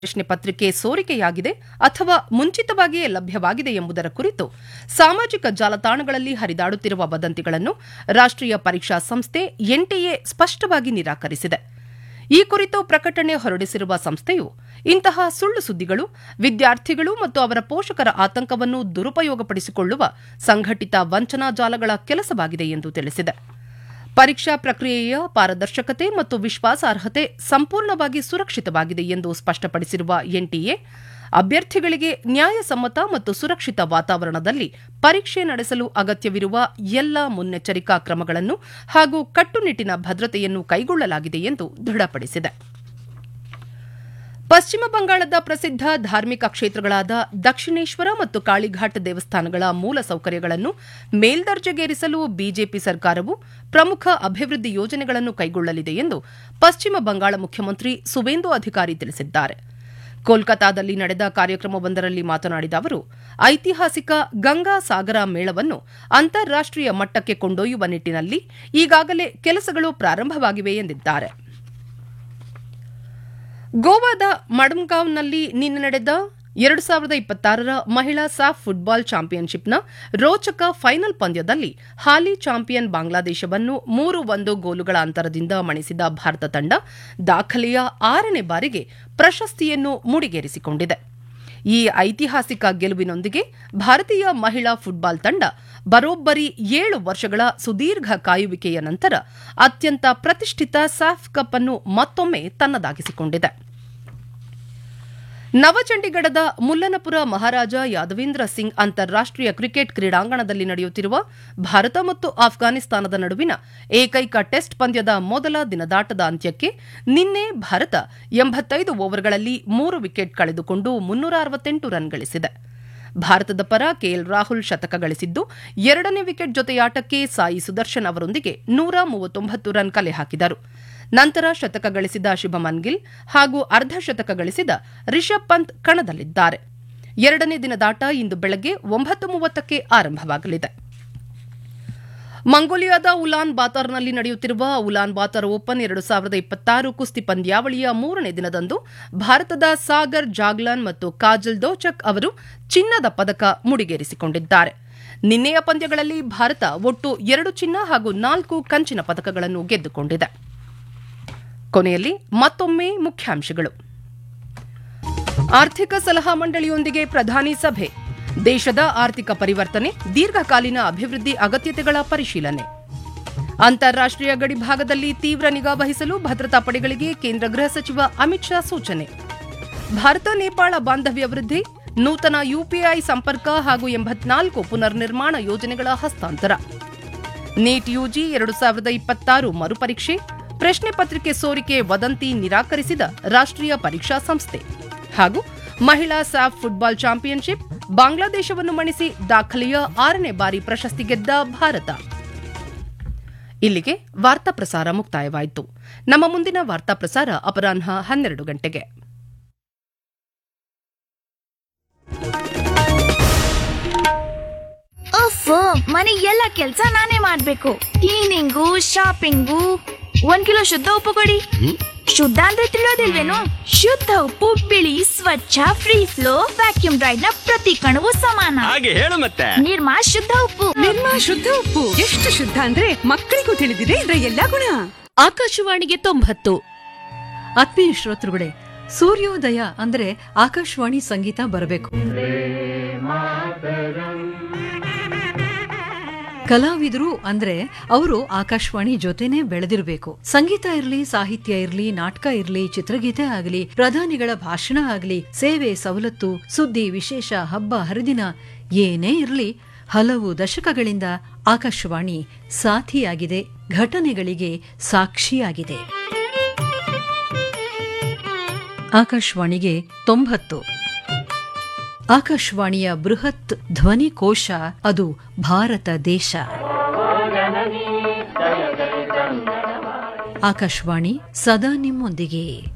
ಪ್ರಶ್ನೆ ಪತ್ರಿಕೆ ಸೋರಿಕೆಯಾಗಿದೆ ಅಥವಾ ಮುಂಚಿತವಾಗಿಯೇ ಲಭ್ಯವಾಗಿದೆ ಎಂಬುದರ ಕುರಿತು ಸಾಮಾಜಿಕ ಜಾಲತಾಣಗಳಲ್ಲಿ ಹರಿದಾಡುತ್ತಿರುವ ವದಂತಿಗಳನ್ನು ರಾಷ್ಟ್ರೀಯ ಪರೀಕ್ಷಾ ಸಂಸ್ಥೆ ಎನ್ಟಿಎ ಸ್ಪಷ್ಟವಾಗಿ ನಿರಾಕರಿಸಿದೆ ಈ ಕುರಿತು ಪ್ರಕಟಣೆ ಹೊರಡಿಸಿರುವ ಸಂಸ್ಥೆಯು ಇಂತಹ ಸುಳ್ಳು ಸುದ್ದಿಗಳು ವಿದ್ಯಾರ್ಥಿಗಳು ಮತ್ತು ಅವರ ಪೋಷಕರ ಆತಂಕವನ್ನು ದುರುಪಯೋಗಪಡಿಸಿಕೊಳ್ಳುವ ಸಂಘಟಿತ ವಂಚನಾ ಜಾಲಗಳ ಕೆಲಸವಾಗಿದೆ ಎಂದು ತಿಳಿಸಿದೆ ಪರೀಕ್ಷಾ ಪ್ರಕ್ರಿಯೆಯ ಪಾರದರ್ಶಕತೆ ಮತ್ತು ವಿಶ್ವಾಸಾರ್ಹತೆ ಸಂಪೂರ್ಣವಾಗಿ ಸುರಕ್ಷಿತವಾಗಿದೆ ಎಂದು ಸ್ಪಷ್ಟಪಡಿಸಿರುವ ಎನ್ಟಿಎ ಅಭ್ಯರ್ಥಿಗಳಿಗೆ ನ್ಯಾಯಸಮ್ಮತ ಮತ್ತು ಸುರಕ್ಷಿತ ವಾತಾವರಣದಲ್ಲಿ ಪರೀಕ್ಷೆ ನಡೆಸಲು ಅಗತ್ಯವಿರುವ ಎಲ್ಲ ಮುನ್ನೆಚ್ಚರಿಕಾ ಕ್ರಮಗಳನ್ನು ಹಾಗೂ ಕಟ್ಟುನಿಟ್ಟಿನ ಭದ್ರತೆಯನ್ನು ಕೈಗೊಳ್ಳಲಾಗಿದೆ ಎಂದು ದೃಢಪಡಿಸಿದೆ ಪಶ್ಚಿಮ ಬಂಗಾಳದ ಪ್ರಸಿದ್ಧ ಧಾರ್ಮಿಕ ಕ್ಷೇತ್ರಗಳಾದ ದಕ್ಷಿಣೇಶ್ವರ ಮತ್ತು ಕಾಳಿಘಾಟ್ ದೇವಸ್ಥಾನಗಳ ಮೂಲ ಸೌಕರ್ಯಗಳನ್ನು ಮೇಲ್ದರ್ಜೆಗೇರಿಸಲು ಬಿಜೆಪಿ ಸರ್ಕಾರವು ಪ್ರಮುಖ ಅಭಿವೃದ್ಧಿ ಯೋಜನೆಗಳನ್ನು ಕೈಗೊಳ್ಳಲಿದೆ ಎಂದು ಪಶ್ಚಿಮ ಬಂಗಾಳ ಮುಖ್ಯಮಂತ್ರಿ ಸುವೇಂದು ಅಧಿಕಾರಿ ತಿಳಿಸಿದ್ದಾರೆ ಕೋಲ್ಕತಾದಲ್ಲಿ ನಡೆದ ಕಾರ್ಯಕ್ರಮವೊಂದರಲ್ಲಿ ಮಾತನಾಡಿದ ಅವರು ಐತಿಹಾಸಿಕ ಗಂಗಾ ಸಾಗರ ಮೇಳವನ್ನು ಅಂತಾರಾಷ್ಟೀಯ ಮಟ್ಟಕ್ಕೆ ಕೊಂಡೊಯ್ಯುವ ನಿಟ್ಟಿನಲ್ಲಿ ಈಗಾಗಲೇ ಕೆಲಸಗಳು ಪ್ರಾರಂಭವಾಗಿವೆ ಎಂದಿದ್ದಾರೆ ಗೋವಾದ ಮಡಮ್ಗಾವ್ನಲ್ಲಿ ನಿನ್ನೆ ನಡೆದ ಎರಡು ಸಾವಿರದ ಇಪ್ಪತ್ತಾರರ ಮಹಿಳಾ ಸಾಫ್ ಫುಟ್ಬಾಲ್ ಚಾಂಪಿಯನ್ಶಿಪ್ನ ರೋಚಕ ಫೈನಲ್ ಪಂದ್ಯದಲ್ಲಿ ಹಾಲಿ ಚಾಂಪಿಯನ್ ಬಾಂಗ್ಲಾದೇಶವನ್ನು ಮೂರು ಒಂದು ಗೋಲುಗಳ ಅಂತರದಿಂದ ಮಣಿಸಿದ ಭಾರತ ತಂಡ ದಾಖಲೆಯ ಆರನೇ ಬಾರಿಗೆ ಪ್ರಶಸ್ತಿಯನ್ನು ಮುಡಿಗೇರಿಸಿಕೊಂಡಿದೆ ಈ ಐತಿಹಾಸಿಕ ಗೆಲುವಿನೊಂದಿಗೆ ಭಾರತೀಯ ಮಹಿಳಾ ಫುಟ್ಬಾಲ್ ತಂಡ ಬರೋಬ್ಬರಿ ಏಳು ವರ್ಷಗಳ ಸುದೀರ್ಘ ಕಾಯುವಿಕೆಯ ನಂತರ ಅತ್ಯಂತ ಪ್ರತಿಷ್ಠಿತ ಸಾಫ್ ಕಪ್ ಅನ್ನು ಮತ್ತೊಮ್ಮೆ ತನ್ನದಾಗಿಸಿಕೊಂಡಿದೆ ನವಚಂಡೀಗಢದ ಮುಲ್ಲನಪುರ ಮಹಾರಾಜ ಯಾದವೇಂದ್ರ ಸಿಂಗ್ ಅಂತಾರಾಷ್ಟೀಯ ಕ್ರಿಕೆಟ್ ಕ್ರೀಡಾಂಗಣದಲ್ಲಿ ನಡೆಯುತ್ತಿರುವ ಭಾರತ ಮತ್ತು ಆಫ್ಘಾನಿಸ್ತಾನದ ನಡುವಿನ ಏಕೈಕ ಟೆಸ್ಟ್ ಪಂದ್ಯದ ಮೊದಲ ದಿನದಾಟದ ಅಂತ್ಯಕ್ಕೆ ನಿನ್ನೆ ಭಾರತ ಎಂಬತ್ತೈದು ಓವರ್ಗಳಲ್ಲಿ ಮೂರು ವಿಕೆಟ್ ಕಳೆದುಕೊಂಡು ಮುನ್ನೂರ ಅರವತ್ತೆಂಟು ರನ್ ಗಳಿಸಿದೆ ಭಾರತದ ಪರ ಕೆಎಲ್ ರಾಹುಲ್ ಶತಕ ಗಳಿಸಿದ್ದು ಎರಡನೇ ವಿಕೆಟ್ ಜೊತೆಯಾಟಕ್ಕೆ ಸಾಯಿ ಸುದರ್ಶನ್ ಅವರೊಂದಿಗೆ ನೂರ ಮೂವತ್ತೊಂಬತ್ತು ರನ್ ಕಲೆ ಹಾಕಿದರು ನಂತರ ಶತಕ ಗಳಿಸಿದ ಶುಭಮನ್ ಗಿಲ್ ಹಾಗೂ ಅರ್ಧ ಶತಕ ಗಳಿಸಿದ ರಿಷಬ್ ಪಂತ್ ಕಣದಲ್ಲಿದ್ದಾರೆ ಎರಡನೇ ದಿನದಾಟ ಇಂದು ಬೆಳಗ್ಗೆ ಒಂಬತ್ತು ಮೂವತ್ತಕ್ಕೆ ಆರಂಭವಾಗಲಿದೆ ಮಂಗೋಲಿಯಾದ ಉಲಾನ್ ಬಾತಾರ್ನಲ್ಲಿ ನಡೆಯುತ್ತಿರುವ ಉಲಾನ್ ಬಾತಾರ್ ಓಪನ್ ಎರಡು ಸಾವಿರದ ಇಪ್ಪತ್ತಾರು ಕುಸ್ತಿ ಪಂದ್ಯಾವಳಿಯ ಮೂರನೇ ದಿನದಂದು ಭಾರತದ ಸಾಗರ್ ಜಾಗ್ಲಾನ್ ಮತ್ತು ಕಾಜಲ್ ದೋಚಕ್ ಅವರು ಚಿನ್ನದ ಪದಕ ಮುಡಿಗೇರಿಸಿಕೊಂಡಿದ್ದಾರೆ ನಿನ್ನೆಯ ಪಂದ್ಯಗಳಲ್ಲಿ ಭಾರತ ಒಟ್ಟು ಎರಡು ಚಿನ್ನ ಹಾಗೂ ನಾಲ್ಕು ಕಂಚಿನ ಪದಕಗಳನ್ನು ಗೆದ್ದುಕೊಂಡಿದೆ ಕೊನೆಯಲ್ಲಿ ಮತ್ತೊಮ್ಮೆ ಮುಖ್ಯಾಂಶಗಳು ಆರ್ಥಿಕ ಸಲಹಾ ಮಂಡಳಿಯೊಂದಿಗೆ ಪ್ರಧಾನಿ ಸಭೆ ದೇಶದ ಆರ್ಥಿಕ ಪರಿವರ್ತನೆ ದೀರ್ಘಕಾಲೀನ ಅಭಿವೃದ್ಧಿ ಅಗತ್ಯತೆಗಳ ಪರಿಶೀಲನೆ ಅಂತಾರಾಷ್ಟೀಯ ಗಡಿಭಾಗದಲ್ಲಿ ತೀವ್ರ ನಿಗಾ ವಹಿಸಲು ಭದ್ರತಾ ಪಡೆಗಳಿಗೆ ಕೇಂದ್ರ ಗೃಹ ಸಚಿವ ಅಮಿತ್ ಶಾ ಸೂಚನೆ ಭಾರತ ನೇಪಾಳ ಬಾಂಧವ್ಯ ವೃದ್ಧಿ ನೂತನ ಯುಪಿಐ ಸಂಪರ್ಕ ಹಾಗೂ ಎಂಬತ್ನಾಲ್ಕು ಪುನರ್ ನಿರ್ಮಾಣ ಯೋಜನೆಗಳ ಹಸ್ತಾಂತರ ನೀಟ್ ಯುಜಿ ಎರಡು ಸಾವಿರದ ಇಪ್ಪತ್ತಾರು ಮರುಪರೀಕ್ಷೆ ಪ್ರಶ್ನೆ ಪತ್ರಿಕೆ ಸೋರಿಕೆ ವದಂತಿ ನಿರಾಕರಿಸಿದ ರಾಷ್ಟ್ರೀಯ ಪರೀಕ್ಷಾ ಸಂಸ್ಥೆ ಹಾಗೂ ಮಹಿಳಾ ಸಾಫ್ ಫುಟ್ಬಾಲ್ ಚಾಂಪಿಯನ್ಶಿಪ್ ಬಾಂಗ್ಲಾದೇಶವನ್ನು ಮಣಿಸಿ ದಾಖಲೆಯ ಆರನೇ ಬಾರಿ ಪ್ರಶಸ್ತಿ ಗೆದ್ದ ಭಾರತ ಇಲ್ಲಿಗೆ ವಾರ್ತಾ ಪ್ರಸಾರ ಮುಕ್ತಾಯವಾಯಿತು ನಮ್ಮ ಮುಂದಿನ ವಾರ್ತಾ ಪ್ರಸಾರ ಅಪರಾಹ್ನ ಹನ್ನೆರಡು ಗಂಟೆಗೆ ಅಫ್ ಮನೆ ಎಲ್ಲ ಕೆಲ್ಸ ನಾನೇ ಮಾಡ್ಬೇಕು ಕ್ಲೀನಿಂಗು ಶಾಪಿಂಗು ಒಂದ್ ಕಿಲೋ ಶುದ್ಧ ಉಪ್ಪು ಕೊಡಿ ಶುದ್ಧ ಅಂದ್ರೆ ತಿಳಿಯೋದಿಲ್ವೇನು ಶುದ್ಧ ಉಪ್ಪು ಬಿಳಿ ಸ್ವಚ್ಛ ಫ್ರೀ ಫ್ಲೋ ವ್ಯಾಕ್ಯೂಮ್ ಡ್ರೈಡ್ ನ ಪ್ರತಿ ಕಣವು ಸಮಾನ ಹಾಗೆ ಹೇಳು ಮತ್ತೆ ನಿರ್ಮಾ ಶುದ್ಧ ಉಪ್ಪು ನಿರ್ಮಾ ಶುದ್ಧ ಉಪ್ಪು ಎಷ್ಟು ಶುದ್ಧ ಅಂದ್ರೆ ಮಕ್ಕಳಿಗೂ ತಿಳಿದಿದೆ ಇದರ ಎಲ್ಲಾ ಗುಣ ಆಕಾಶವಾಣಿಗೆ ತೊಂಬತ್ತು ಆತ್ಮೀಯ ಶ್ರೋತೃಗಳೇ ಸೂರ್ಯೋದಯ ಅಂದ್ರೆ ಆಕಾಶವಾಣಿ ಸಂಗೀತ ಬರಬೇಕು ಕಲಾವಿದರು ಅಂದ್ರೆ ಅವರು ಆಕಾಶವಾಣಿ ಜೊತೆನೆ ಬೆಳೆದಿರಬೇಕು ಸಂಗೀತ ಇರಲಿ ಸಾಹಿತ್ಯ ಇರಲಿ ನಾಟಕ ಇರಲಿ ಚಿತ್ರಗೀತೆ ಆಗಲಿ ಪ್ರಧಾನಿಗಳ ಭಾಷಣ ಆಗಲಿ ಸೇವೆ ಸವಲತ್ತು ಸುದ್ದಿ ವಿಶೇಷ ಹಬ್ಬ ಹರಿದಿನ ಏನೇ ಇರಲಿ ಹಲವು ದಶಕಗಳಿಂದ ಆಕಾಶವಾಣಿ ಸಾಥಿಯಾಗಿದೆ ಘಟನೆಗಳಿಗೆ ಸಾಕ್ಷಿಯಾಗಿದೆ ಆಕಾಶವಾಣಿಗೆ ತೊಂಬತ್ತು ಆಕಾಶವಾಣಿಯ ಬೃಹತ್ ಧ್ವನಿಕೋಶ ಅದು ಭಾರತ ದೇಶ ಆಕಾಶವಾಣಿ ಸದಾ ನಿಮ್ಮೊಂದಿಗೆ